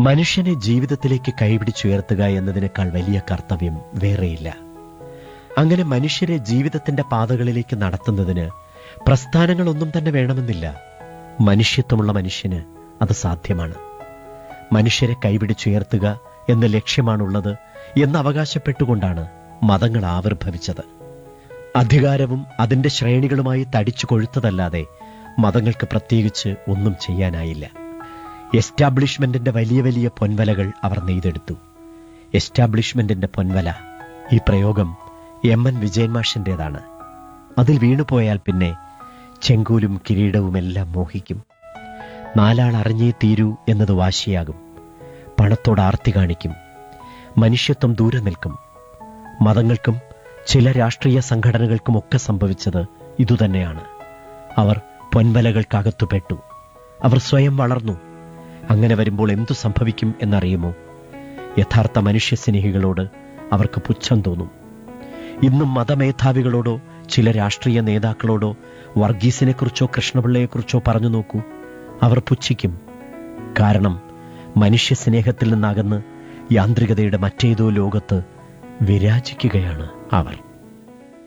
മനുഷ്യനെ ജീവിതത്തിലേക്ക് കൈപിടിച്ചുയർത്തുക എന്നതിനേക്കാൾ വലിയ കർത്തവ്യം വേറെയില്ല അങ്ങനെ മനുഷ്യരെ ജീവിതത്തിന്റെ പാതകളിലേക്ക് നടത്തുന്നതിന് പ്രസ്ഥാനങ്ങളൊന്നും തന്നെ വേണമെന്നില്ല മനുഷ്യത്വമുള്ള മനുഷ്യന് അത് സാധ്യമാണ് മനുഷ്യരെ കൈപിടിച്ചുയർത്തുക എന്ന ലക്ഷ്യമാണുള്ളത് എന്ന് അവകാശപ്പെട്ടുകൊണ്ടാണ് മതങ്ങൾ ആവിർഭവിച്ചത് അധികാരവും അതിന്റെ ശ്രേണികളുമായി തടിച്ചു കൊഴുത്തതല്ലാതെ മതങ്ങൾക്ക് പ്രത്യേകിച്ച് ഒന്നും ചെയ്യാനായില്ല എസ്റ്റാബ്ലിഷ്മെന്റിന്റെ വലിയ വലിയ പൊൻവലകൾ അവർ നെയ്തെടുത്തു എസ്റ്റാബ്ലിഷ്മെന്റിന്റെ പൊൻവല ഈ പ്രയോഗം എം എൻ വിജയൻ മാഷിന്റേതാണ് അതിൽ വീണുപോയാൽ പിന്നെ ചെങ്കൂലും കിരീടവും എല്ലാം മോഹിക്കും നാലാൾ അറിഞ്ഞേ തീരൂ എന്നത് വാശിയാകും പണത്തോട് ആർത്തി കാണിക്കും മനുഷ്യത്വം ദൂരെ നിൽക്കും മതങ്ങൾക്കും ചില രാഷ്ട്രീയ സംഘടനകൾക്കുമൊക്കെ സംഭവിച്ചത് ഇതുതന്നെയാണ് അവർ പൊൻവലകൾക്കകത്തുപെട്ടു അവർ സ്വയം വളർന്നു അങ്ങനെ വരുമ്പോൾ എന്തു സംഭവിക്കും എന്നറിയുമോ യഥാർത്ഥ മനുഷ്യസ്നേഹികളോട് അവർക്ക് പുച്ഛം തോന്നും ഇന്നും മതമേധാവികളോടോ ചില രാഷ്ട്രീയ നേതാക്കളോടോ വർഗീസിനെക്കുറിച്ചോ കൃഷ്ണപിള്ളയെക്കുറിച്ചോ പറഞ്ഞു നോക്കൂ അവർ പുച്ഛിക്കും കാരണം മനുഷ്യസ്നേഹത്തിൽ നിന്നകന്ന് യാന്ത്രികതയുടെ മറ്റേതോ ലോകത്ത് വിരാജിക്കുകയാണ് അവർ